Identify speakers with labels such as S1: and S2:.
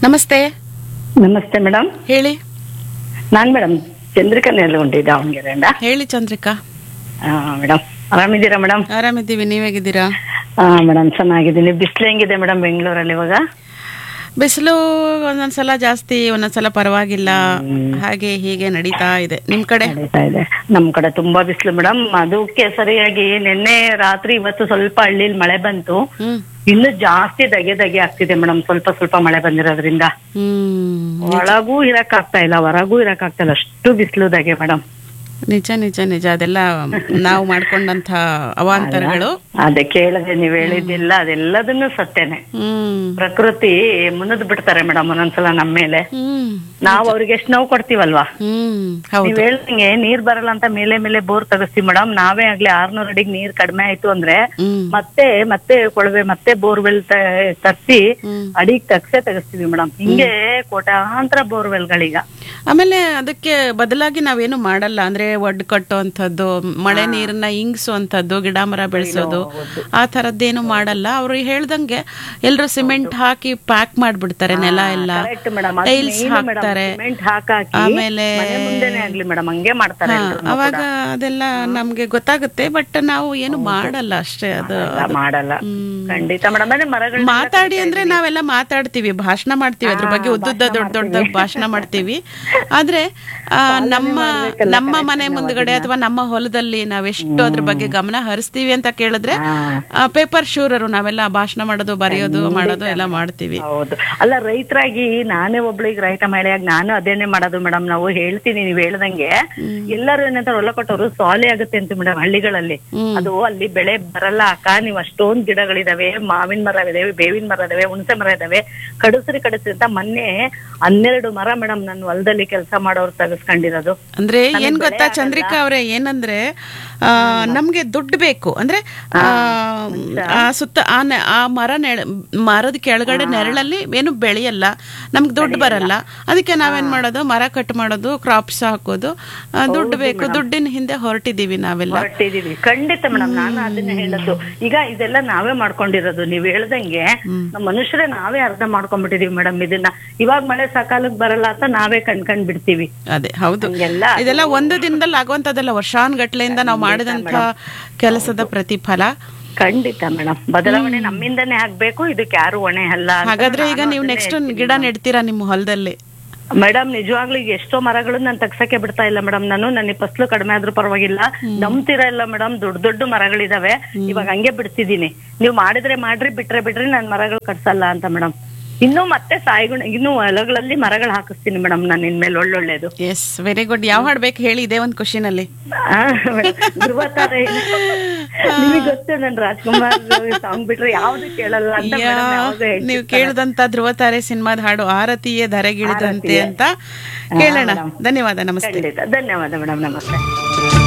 S1: ನಮಸ್ತೆ
S2: ನಮಸ್ತೆ ಮೇಡಮ್
S1: ಹೇಳಿ
S2: ನಾನ್ ಮೇಡಮ್ ಚಂದ್ರಿಕಾ ನೆಲಗುಂಡಿ ದಾವಣಗೆರೆಯಿಂದ
S1: ಹೇಳಿ ಚಂದ್ರಿಕಾ
S2: ಮೇಡಮ್ ಆರಾಮಿದ್ದೀರಾ ಮೇಡಮ್
S1: ಆರಾಮಿದ್ದೀವಿ ನೀವ್ ಹೇಗಿದ್ದೀರಾ
S2: ಹಾ ಮೇಡಮ್ ಚೆನ್ನಾಗಿದ್ದೀನಿ ಬಿಸಿಲು ಹೆಂಗಿದೆ ಮೇಡಮ್ ಬೆಂಗಳೂರಲ್ಲಿ ಇವಾಗ
S1: ಬಿಸಿಲು ಒಂದೊಂದ್ಸಲ ಜಾಸ್ತಿ ಒಂದೊಂದ್ಸಲ ಪರವಾಗಿಲ್ಲ ಹಾಗೆ ಹೀಗೆ ನಡೀತಾ ಇದೆ ನಿಮ್ ಕಡೆ
S2: ನಡೀತಾ ಇದೆ ನಮ್ ಕಡೆ ತುಂಬಾ ಬಿಸಿಲು ಮೇಡಮ್ ಅದಕ್ಕೆ ಸರಿಯಾಗಿ ನಿನ್ನೆ ರಾತ್ರಿ ಇವತ್ತು ಸ್ವಲ್ಪ ಹಳ್ಳಿಲಿ ಮಳೆ ಬಂತು
S1: ಹ್ಮ್
S2: ಇನ್ನು ಜಾಸ್ತಿ ದಗೆ ದಗೆ ಆಗ್ತಿದೆ ಮೇಡಮ್ ಸ್ವಲ್ಪ ಸ್ವಲ್ಪ ಮಳೆ ಬಂದಿರೋದ್ರಿಂದ
S1: ಹ್ಮ್
S2: ಒಳಗೂ ಇರಕ್ ಆಗ್ತಾ ಇಲ್ಲ ಹೊರಗೂ ಇರಕ್ ಆಗ್ತಾ ಇಲ್ಲ ಅಷ್ಟು ಬಿಸಿಲು ದಗೆ ಮೇಡಮ್
S1: ನಿಜ ನಿಜ ನಿಜ ಅದೆಲ್ಲ ನಾವು ಮಾಡ್ಕೊಂಡಂತ ಅವಾಂತರಗಳು
S2: ಅದೇ ಕೇಳದೆ ನೀವ್ ಹೇಳಿದ್ದಿಲ್ಲ ಅದೆಲ್ಲದನ್ನು ಸತ್ಯನೇ
S1: ಹ್ಮ್
S2: ಪ್ರಕೃತಿ ಮುನ್ನದ್ ಬಿಡ್ತಾರೆ ಮೇಡಮ್ ಒಂದೊಂದ್ಸಲ ನಮ್ಮ ಮೇಲೆ
S1: ಹ್ಮ್
S2: ನಾವ್ ಅವ್ರಿಗೆ ಎಷ್ಟ್ ನೋವು ಕೊಡ್ತೀವಲ್ವಾ
S1: ಹ್ಮ್ ಹೌದು
S2: ನೀವ್ ಹೇಳ್ದಂಗೆ ನೀರ್ ಬರಲ್ಲ ಅಂತ ಮೇಲೆ ಮೇಲೆ ಬೋರ್ ತೆಗಿಸ್ತೀವಿ ಮೇಡಮ್ ನಾವೇ ಆಗ್ಲಿ ಆರ್ನೂರ್ ಅಡಿಗೆ ನೀರ್ ಕಡಿಮೆ ಆಯ್ತು ಅಂದ್ರೆ
S1: ಹ್ಮ್
S2: ಮತ್ತೆ ಮತ್ತೆ ಕೊಳವೆ ಮತ್ತೆ ಬೋರ್ವೆಲ್ ತಗ್ಸಿ
S1: ಹ್ಮ್.
S2: ಅಡಿಗ್ ತಗ್ಸೇ ತೆಗಿಸ್ತೀವಿ ಮೇಡಮ್ ಹಿಂಗೆ ಕೋಟಾಂತರ ಬೋರ್ವೆಲ್ಗಳೀಗ
S1: ಆಮೇಲೆ ಅದಕ್ಕೆ ಬದಲಾಗಿ ನಾವೇನು ಮಾಡಲ್ಲ ಅಂದ್ರೆ ಒಡ್ಡು ಕಟ್ಟುವಂಥದ್ದು ಮಳೆ ನೀರನ್ನ ಇಂಗಿಸುವಂಥದ್ದು ಗಿಡ ಮರ ಬೆಳೆಸೋದು ಆ ಥರದ್ದೇನು ಮಾಡಲ್ಲ ಅವ್ರು ಹೇಳ್ದಂಗೆ ಎಲ್ರು ಸಿಮೆಂಟ್ ಹಾಕಿ ಪ್ಯಾಕ್ ಮಾಡ್ಬಿಡ್ತಾರೆ ನೆಲ ಎಲ್ಲ
S2: ಕರೆಕ್ಟ್ ಮೇಡಮ್
S1: ಟೈಲ್ಸ್ ಹಾಕ್ತಾರೆ
S2: ಸಿಮೆಂಟ್ ಹಾಕಾಕಿ
S1: ಆಮೇಲೆ
S2: ಮನೆ ಮುಂದೆನೆ ಆಗ್ಲಿ ಮೇಡಮ್ ಹಂಗೆ ಮಾಡ್ತಾರೆ
S1: ಹಾ,
S2: ಎಲ್ರೂನು
S1: ಅವಾಗ ಅದೆಲ್ಲ ನಮ್ಗೆ ಗೊತ್ತಾಗುತ್ತೆ ಬಟ್ ನಾವು ಏನು ಮಾಡಲ್ಲ ಅಷ್ಟೇ ಅದು
S2: ಎಲ್ಲ ಮಾಡಲ್ಲ ಖಂಡಿತ ಮೇಡಮ್ ಅದೇ ಮರಗಳು
S1: ಮಾತಾಡಿ ಅಂದ್ರೆ ನಾವೆಲ್ಲ ಮಾತಾಡ್ತೀವಿ ಭಾಷಣ ಮಾಡ್ತೀವಿ ಅದ್ರ ಬಗ್ಗೆ ಉದ್ದುದ್ದ ದೊಡ್ಡ ದೊಡ್ಡ ಭಾಷಣ ಮಾಡ್ತೀವಿ ಆದ್ರೆ ಆ, ನಮ್ಮ ನಮ್ಮ ಮನೆ ಮುಂದ್ಗಡೆ ಅಥವಾ ನಮ್ಮ ಹೊಲದಲ್ಲಿ ನಾವೆಷ್ಟು ಅದ್ರ ಬಗ್ಗೆ ಗಮನ ಹರಿಸ್ತೀವಿ ಅಂತ ಕೇಳಿದ್ರೆ ಪೇಪರ್ ಶೂರರು ನಾವೆಲ್ಲ ಭಾಷಣ ಮಾಡೋದು ಬರೆಯೋದು ಮಾಡೋದು ಎಲ್ಲ ಮಾಡ್ತೀವಿ
S2: ಹೌದು ಅಲ್ಲ ರೈತರಾಗಿ ನಾನೇ ಒಬ್ಳಿಗೆ ರೈತ ಮಹಿಳೆಯಾಗಿ ನಾನು ಅದೇನೆ ಮಾಡೋದು ಮೇಡಮ್ ನಾವು ಹೇಳ್ತೀನಿ ನೀವ್ ಹೇಳ್ದಂಗೆ ಎಲ್ಲರೂ ಏನಂತಾರೆ ಹೊಲ ಕೊಟ್ಟವರು ಸಾಲೆ ಆಗುತ್ತೆ ಅಂತ ಮೇಡಮ್ ಹಳ್ಳಿಗಳಲ್ಲಿ ಅದು ಅಲ್ಲಿ ಬೆಳೆ ಬರಲ್ಲ ಅಕ್ಕ ನೀವು ಅಷ್ಟೊಂದ್ ಗಿಡಗಳಿದಾವೆ ಮಾವಿನ ಮರ ಇದಾವೆ ಬೇವಿನ ಮರ ಇದಾವೆ ಹುಣಸೆ ಮರ ಇದಾವೆ ಕಡಿಸ್ರಿ ಕಡಿಸ್ರಿ ಅಂತ ಮೊನ್ನೆ ಹನ್ನೆರಡು ಮರ ಮೇಡಮ್ ನನ್ನ ಹೊಲದಲ್ಲಿ ಕೆಲಸ ಮಾಡೋರು ತೆಗೆಸ್ಕೊಂಡಿರೋದು
S1: ಅಂದ್ರೆ ಏನ್ ಗೊತ್ತಾ ಚಂದ್ರಿಕಾ ಅವ್ರೆ ಏನಂದ್ರೆ ಆ, ನಮ್ಗೆ ದುಡ್ಡು ಬೇಕು ಅಂದ್ರೆ ಆ, ಆ ಸುತ್ತ ಆ ನೆ- ಆ ಮರ ನೆಳ ಮರದ ಕೆಳಗಡೆ ನೆರಳಲ್ಲಿ ಏನು ಬೆಳೆಯಲ್ಲ ನಮ್ಗೆ ದುಡ್ಡು ಬರಲ್ಲ ಅದಕ್ಕೆ ನಾವೇನ್ ಮಾಡೋದು ಮರ ಕಟ್ ಮಾಡೋದು ಕ್ರಾಪ್ಸ್ ಹಾಕೋದು ಆ, ದುಡ್ಡು ಬೇಕು ದುಡ್ಡಿನ ಹಿಂದೆ ಹೊರಟಿದೀವಿ ನಾವೆಲ್ಲ
S2: ಹೊರಟಿದೀವಿ ಖಂಡಿತ ಮೇಡಮ್ ನಾನು ಅದನ್ನ ಹೇಳೋದು ಈಗ ಇದೆಲ್ಲ ನಾವೇ ಮಾಡ್ಕೊಂಡಿರೋದು ನೀವ್ ಹೇಳ್ದಂಗೆ ನಮ್ಮ ಮನುಷ್ಯರೇ ನಾವೇ ಅರ್ಧ ಮಾಡ್ಕೊಂಡ್ಬಿಟ್ಟಿದೀವಿ ಮೇಡಮ್ ಇದನ್ನ ಇವಾಗ ಮಳೆ ಸಕಾಲಕ್ಕೆ ಬರಲ್ಲ ಅಂತ ನಾವೇ ಕಣ್ಕಂಡ್ ಬಿಡ್ತೀವಿ
S1: ಅದೇ ಹೌದು
S2: ಹಂಗೆಲ್ಲ
S1: ಇದೆಲ್ಲ ಒಂದು ದಿನದಲ್ಲಿ ಆಗುವಂತದ್ದಲ್ಲ ವರ್ಷಾನ್ಗಟ್ಲೆಯಿಂದ ನಾವು ಮಾಡಿದಂತ ಕೆಲಸದ ಪ್ರತಿಫಲ
S2: ಖಂಡಿತ ಮೇಡಮ್ ಬದಲಾವಣೆ ನಮ್ಮಿಂದನೇ ಆಗ್ಬೇಕು ಇದಕ್ಕೆ ಯಾರು ಹೊಣೆ ಅಲ್ಲ ಅಂತ
S1: ಹಾಗಾದ್ರೆ ಈಗ
S2: ನಾನು
S1: ನೀವು
S2: ಅದನ್ನೇ
S1: ನೆಕ್ಸ್ಟ್
S2: ಹೇಳ್ತೀನಿ
S1: ಗಿಡ ನೆಡ್ತೀರಾ ನಿಮ್ಮ ಹೊಲದಲ್ಲಿ
S2: ಮೇಡಮ್ ನಿಜವಾಗ್ಲೂ ಈಗ ಎಷ್ಟೋ ಮರಗಳನ್ನ ನಾನು ತಗ್ಸಕ್ಕೆ ಬಿಡ್ತಾ ಇಲ್ಲ ಮೇಡಮ್ ನಾನು ನನ್ನ ಫಸ್ಲು ಕಡಿಮೆ ಆದ್ರೂ ಪರವಾಗಿಲ್ಲ ನಂಬ್ತೀರಾ ಇಲ್ಲ ಮೇಡಮ್ ದೊಡ್ಡ ದೊಡ್ಡ ಮರಗಳಿದಾವೆ ಇವಾಗ ಹಂಗೆ ಬಿಡ್ತಿದೀನಿ ನೀವು ಮಾಡಿದ್ರೆ ಮಾಡ್ರಿ ಬಿಟ್ರೆ ಬಿಡ್ರಿ ನಾನು ಮರಗಳು ಕಟ್ಸಲ್ಲ ಅಂತ ಮೇಡಮ್ ಇನ್ನು ಮತ್ತೆ ಸಾಯಿಗುಣ ಇನ್ನು ಹೊಲಗಳಲ್ಲಿ ಮರಗಳು ಹಾಕಿಸ್ತೀನಿ ಮೇಡಮ್ ನಾನು ಇನ್ಮೇಲೆ ಒಳ್ಳೊಳ್ಳೇದು
S1: ಎಸ್ ವೆರಿ ಗುಡ್ ಯಾವ ಹಾಡ್ಬೇಕು ಹೇಳಿ ಇದೇ ಒಂದು ಖುಷಿನಲ್ಲಿ
S2: ಆ, madam, ಧ್ರುವ ತಾರೆ ನಿಮಗೆ ಗೊತ್ತು ನನ್ ರಾಜ್ಕುಮಾರ್ ಸಾಂಗ್ ಬಿಟ್ರೆ ಯಾವ್ದು ಕೇಳಲ್ಲ ಅಂತ madam ಯಾವಾಗ್ಲೂ ಹೇಳ್ತಿರ್ತಾರೆ.
S1: ನೀವು ಕೇಳಿದಂತ ಧ್ರುವತಾರೆ ಸಿನಿಮಾದ ಹಾಡು ಆರತಿಯೇ ಧರೆಗಿಳಿದಂತೆ ಅಂತ ಕೇಳೋಣ ಧನ್ಯವಾದ ನಮಸ್ತೆ
S2: ಖಂಡಿತ ಧನ್ಯವಾದ ಮೇಡಮ್ ನಮಸ್ತೆ